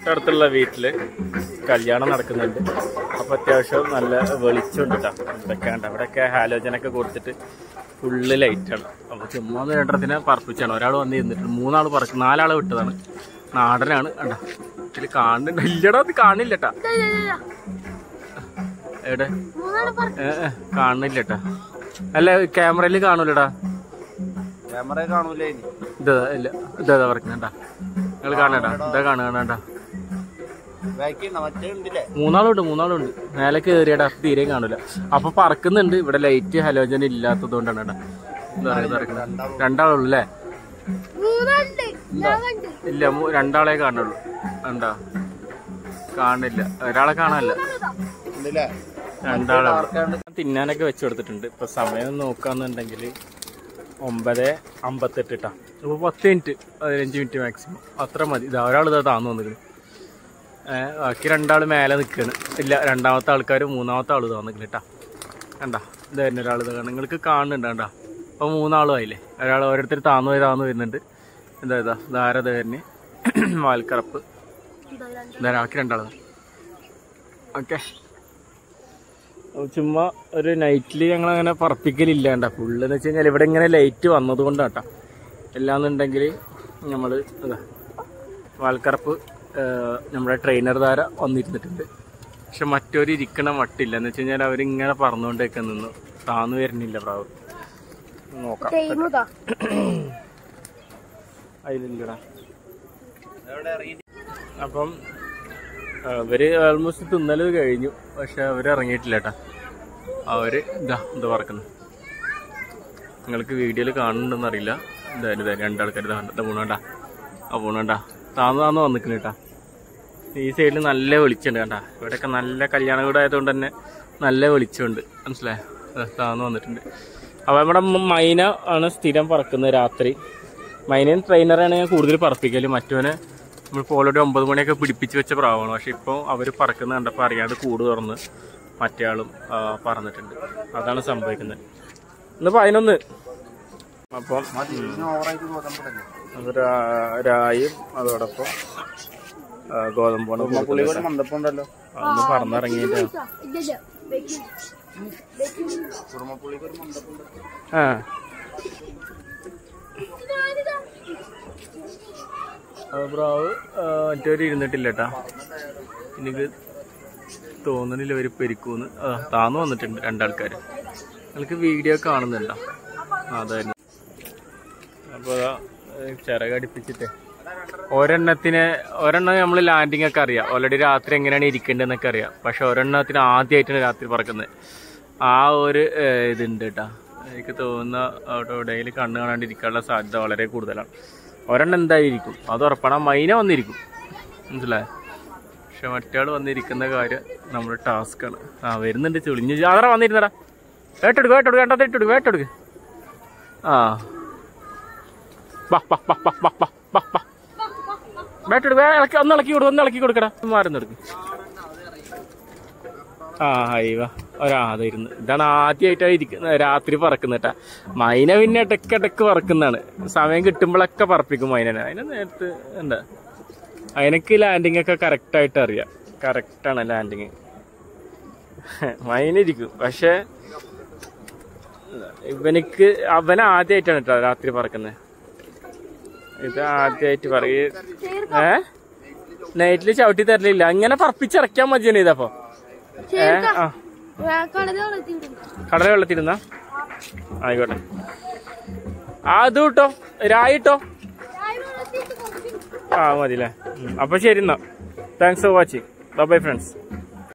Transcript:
തൊട്ടടുത്തുള്ള വീട്ടില് കല്യാണം നടക്കുന്നുണ്ട് അപ്പൊ അത്യാവശ്യം നല്ല വെളിച്ചമുണ്ട് കേട്ടോ ഇവിടെയൊക്കെ ഉണ്ട് അവിടെയൊക്കെ ഹാലോജനൊക്കെ കൊടുത്തിട്ട് ഫുള്ള് ലൈറ്റാണ് അപ്പൊ ചുമ്മാ ഒന്ന് രണ്ടെണ്ണത്തിനെ പറപ്പിച്ചാണ് ഒരാൾ വന്ന് ഇരുന്നിട്ട് മൂന്നാൾ പറക്കും നാലാളെ വിട്ടതാണ് നാടനാണ് കണ്ട ഇതിൽ കാണുന്നുണ്ട് ഇല്ലടാ അത് കാണില്ല കേട്ടാ എവിടെ ഏ ഏ, കാണുന്നില്ല കേട്ടാ അല്ല ക്യാമറയിൽ കാണൂലടാ ക്യാമറ കാണൂലേ ഇനി ഇതാ ഇല്ല ഇതാ പറക്കുന്നുണ്ടാ നിങ്ങൾ കാണണ്ടാ ഇതാ കാണാണ്ടാ ബാക്കി മറ്റേ ഉണ്ടല്ലേ മൂന്നാളുണ്ട് മൂന്നാളുണ്ട് മേലെ കയറിയടാ തീരെ കാണൂല അപ്പൊ പറക്കുന്നുണ്ട് ഇവിടെ ലൈറ്റ് ഹലോജൻ ഇല്ലാത്തത് കൊണ്ടാണ് കേട്ടാ എന്താ പറയുക പറക്കുന്നത് രണ്ടാളുള്ളൂ അല്ലേ ഇല്ല മൂ- രണ്ടാളെ കാണുള്ളൂ കണ്ടാ കാണില്ല ഒരാളെ കാണാനില്ല ഉണ്ടല്ലേ രണ്ടാളാണ് തിന്നാനൊക്കെ വെച്ച് കൊടുത്തിട്ടുണ്ട് ഇപ്പൊ സമയം നോക്കാന്നുണ്ടെങ്കിൽ ഒമ്പത് അമ്പത്തെട്ട് ഇട്ടാ ഇപ്പൊ പത്ത് മിനിറ്റ് പതിനഞ്ച് മിനിറ്റ് മാക്സിമം അത്ര മതി ഇതാ ഒരാൾ ഇതാ താന്നു വന്നിരിക്കുന്നു ഏഹ് ബാക്കി രണ്ടാൾ മേലെ നിൽക്കുകയാണ് ഇല്ല രണ്ടാമത്തെ ആൾക്കാർ മൂന്നാമത്തെ ആൾ താന്നിക്കണ് കേട്ടാ കണ്ടാ ഇത് തന്നെ ഒരാൾ ഇതാ നിങ്ങൾക്ക് കാണുന്നുണ്ട് കണ്ടാ അപ്പൊ മൂന്നാളും ആയില്ലേ ഒരാൾ ഓരോരുത്തർ താന്നു പോയി താന്നു വരുന്നുണ്ട് എന്താ ഇതാ ധാരത തന്നെ വാൽക്കറപ്പ് ഇതാ ബാക്കി രണ്ടാളാ ഓക്കെ ചുമ്മാ ഒരു നൈറ്റിൽ ഞങ്ങൾ അങ്ങനെ പറപ്പിക്കലില്ലാണ്ട ഫുള്ള് എന്ന് വെച്ച് കഴിഞ്ഞാൽ ഇവിടെ ഇങ്ങനെ ലൈറ്റ് വന്നത് കൊണ്ടാട്ടാ എല്ലാന്നുണ്ടെങ്കിൽ നമ്മൾ ഇതാ വാൽക്കറപ്പ് നമ്മുടെ ട്രെയിനർ ധാര വന്നിരുന്നിട്ടുണ്ട് പക്ഷെ മറ്റൊരു ഇരിക്കണ മട്ടില്ല എന്ന് വെച്ച് കഴിഞ്ഞാൽ അവരിങ്ങനെ പറന്നുകൊണ്ടേക്കെ നിന്നു താന്നു വരുന്നില്ല പ്രാവ് നോക്കാം അതിലില്ലടാ എവിടെ ഇറങ്ങി അപ്പം അവര് ഓൾമോസ്റ്റ് തിന്നല് കഴിഞ്ഞു പക്ഷെ അവര് ഇറങ്ങിയിട്ടില്ല കേട്ടാ അവര് ഇതാ ഇത് പറക്കുന്നു നിങ്ങൾക്ക് വീഡിയോയിൽ കാണുന്നുണ്ടെന്ന് അറിയില്ല ഇതായാലും ഇതാ രണ്ടാൾക്കാർ ഇതാ ഇതാ പോണണ്ടാ ആ പോണണ്ടാ താന്ന് താന്ന് വന്നിക്കണ കേട്ടാ ഈ സൈഡിൽ നല്ല വെളിച്ചുണ്ട് കണ്ടാ ഇവിടെയൊക്കെ നല്ല കല്യാണ വീട് ആയതുകൊണ്ട് തന്നെ നല്ല വെളിച്ചമുണ്ട് മനസ്സിലായോ ദാ താന്ന് വന്നിട്ടുണ്ട് അപ്പോൾ നമ്മുടെ മ- മൈന ആണ് സ്ഥിരം പറക്കുന്നത് രാത്രി മൈനയും ട്രെയിനറാണ് ഞാൻ കൂടുതൽ പറപ്പിക്കല് മറ്റവനെ നമ്മളിപ്പോൾ ഓൾറെഡി ഒമ്പത് മണിയൊക്കെ പിടിപ്പിച്ച് വെച്ച പ്രാവാണ് പക്ഷെ ഇപ്പോൾ അവർ പറക്കുന്ന കണ്ടപ്പോൾ അറിയാതെ കൂട് തുറന്ന് മറ്റേ ആളും ആ, പറന്നിട്ടുണ്ട് അതാണ് സംഭവിക്കുന്നത് ഇന്ന് പതിനൊന്ന് അപ്പം മതി ഇതിന് ഓവറായിട്ട് ഗോതമ്പടല്ലേ അത് രാ- രായും അതോടൊപ്പം ആ, ഗോതമ്പാണ് പുള്ളിക്ക് കൊടുക്കുന്നത് ഒരു മന്ദപ്പം ഉണ്ടല്ലോ അന്ന് പറന്നിറങ്ങിയിട്ട് കുറുമപ്പുള്ളിക്ക് ഒരു മന്ദപ്പം ഉണ്ട് ആ ആ, പ്രാവ് ആ, മറ്റവര് ഇരുന്നിട്ടില്ല കേട്ടാ എനിക്ക് തോന്നണില്ല ഒരു പെരിക്കൂന്ന് ആ താന്ന് വന്നിട്ടുണ്ട് രണ്ടാൾക്കാർ നിങ്ങൾക്ക് വീഡിയോ കാണുന്നുണ്ടോ ആ, അതായിരുന്നു അപ്പോൾ ചിറകടിപ്പിച്ചിട്ടേ ഒരെണ്ണത്തിന് ഒരെണ്ണം നമ്മൾ ലാൻഡിങ് ഒക്കെ അറിയാം ഓൾറെഡി രാത്രി എങ്ങനെയാണ് ഇരിക്കേണ്ടതെന്നൊക്കെ അറിയാം പക്ഷെ ഒരെണ്ണത്തിന് ആദ്യമായിട്ടാണ് രാത്രി പറക്കുന്നത് ആ ഒരു ഏഹ്, ഇതുണ്ട് കേട്ടാ എനിക്ക് തോന്നുന്ന അവിടെ എവിടെയെങ്കിലും കണ്ണ് കാണാണ്ടിരിക്കാനുള്ള സാധ്യത വളരെ കൂടുതലാണ് ഒരെണ്ണം എന്തായിരിക്കും അത് ഉറപ്പാണ് ആ മൈന വന്നിരിക്കും മനസ്സിലായോ പക്ഷെ മറ്റയാൾ വന്നിരിക്കുന്ന കാര്യം നമ്മുടെ ടാസ്ക്കാണ് ആ വരുന്നുണ്ട് ചുളിഞ്ഞ് അതാ വന്നിരുന്നടാ വേട്ടെടുക്ക് വേട്ടെടുക്ക് വേണ്ടത് ഇട്ടെടുക്ക് വേട്ടെടുക്ക് ആ ബാ ബാ ബാ ബാ ബാ ബാ ബാ ബാ വേട്ടെടുക്ക് വേ, ഇളക്കി ഒന്ന് ഇളക്കി കൊടു ഒന്ന് ഇളക്കി കൊടുക്കടാ മാറുന്നെടുക്ക് ആ ഹൈവ ഒരാ അതായിരുന്നു ഇതാണ് ആദ്യമായിട്ടാണ് ഇരിക്കുന്നത് രാത്രി പറക്കുന്നത് കേട്ടാ മൈന പിന്നെ ഇടയ്ക്കിടയ്ക്ക് പറക്കുന്നതാണ് സമയം കിട്ടുമ്പോഴൊക്കെ പറപ്പിക്കും മൈനനെ അതിന് നേരത്ത് എന്താ അതിനൊക്കെ ലാൻഡിങ് ഒക്കെ കറക്റ്റായിട്ട് അറിയാം കറക്റ്റാണ് ലാൻഡിങ് മൈനിരിക്കും പക്ഷെ ഇവനിക്ക് അവൻ ആദ്യമായിട്ടാണ് കേട്ടോ രാത്രി പറക്കുന്നത് ഇത് ആദ്യമായിട്ട് പറയ ഏ നൈറ്റില് ചവിട്ടി തരലില്ല അങ്ങനെ പറപ്പിച്ചിറക്കാൻ മതിയാണ് ഇതപ്പോ ഏ ആ കടല വെള്ളത്തിരുന്ന ആയിക്കോട്ടെ ആ അത് കിട്ടോ രായി ഇട്ടോ ആ മതി അല്ലേ അപ്പൊ ശരി എന്നാ thanks for watching bye friends